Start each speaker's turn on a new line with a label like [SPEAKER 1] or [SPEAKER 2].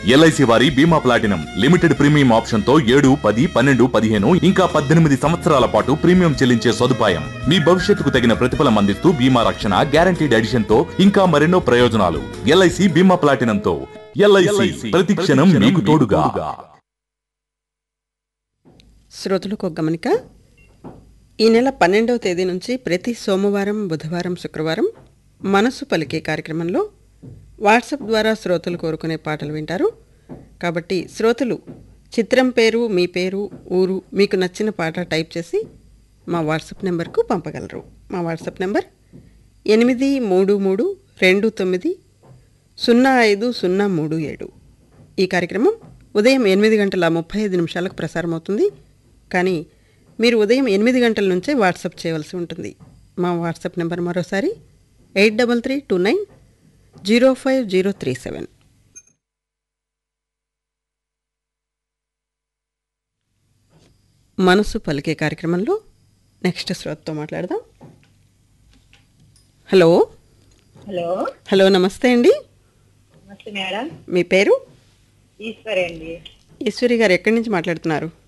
[SPEAKER 1] LIC వారి బీమా platinum limited premium option తో ఏడు పది పన్నెండు పదిహేను ఇంకా పద్దెనిమిది సంవత్సరాల పాటు ప్రీమియం చెల్లించే సదుపాయం మీ భవిష్యత్తుకు తగిన ప్రతిఫలం అందిస్తూ బీమా రక్షణ గ్యారంటీడ్ ఎడిషన్ తో ఇంకా మరెన్నో ప్రయోజనాలు ఎల్ఐసి బీమా ప్లాటినం తో ఎల్ఐసి ప్రతి క్షణం మీకు తోడుగా
[SPEAKER 2] శ్రోతలకు ఒక గమనిక ఈ నెల పన్నెండవ తేదీ నుంచి ప్రతి సోమవారం బుధవారం శుక్రవారం మనసు పలికే కార్యక్రమంలో వాట్సాప్ ద్వారా శ్రోతలు కోరుకునే పాటలు వింటారు కాబట్టి శ్రోతలు చిత్రం పేరు మీ పేరు ఊరు మీకు నచ్చిన పాట టైప్ చేసి మా వాట్సాప్ నెంబర్కు పంపగలరు మా వాట్సాప్ నెంబర్ ఎనిమిది మూడు మూడు రెండు తొమ్మిది సున్నా ఐదు సున్నా మూడు ఏడు ఈ కార్యక్రమం ఉదయం ఎనిమిది గంటల ముప్పై ఐదు నిమిషాలకు ప్రసారమవుతుంది కానీ మీరు ఉదయం ఎనిమిది గంటల నుంచే వాట్సాప్ చేయవలసి ఉంటుంది మా వాట్సాప్ నెంబర్ మరోసారి eight double three two nine zero five zero three seven మనసు పలికే కార్యక్రమంలో నెక్స్ట్ శ్రోతతో మాట్లాడదాం హలో
[SPEAKER 3] హలో
[SPEAKER 2] హలో నమస్తే అండి
[SPEAKER 3] నమస్తే మేడం
[SPEAKER 2] మీ పేరు
[SPEAKER 3] ఈశ్వరి అండి
[SPEAKER 2] ఈశ్వరి గారు ఎక్కడి నుంచి మాట్లాడుతున్నారు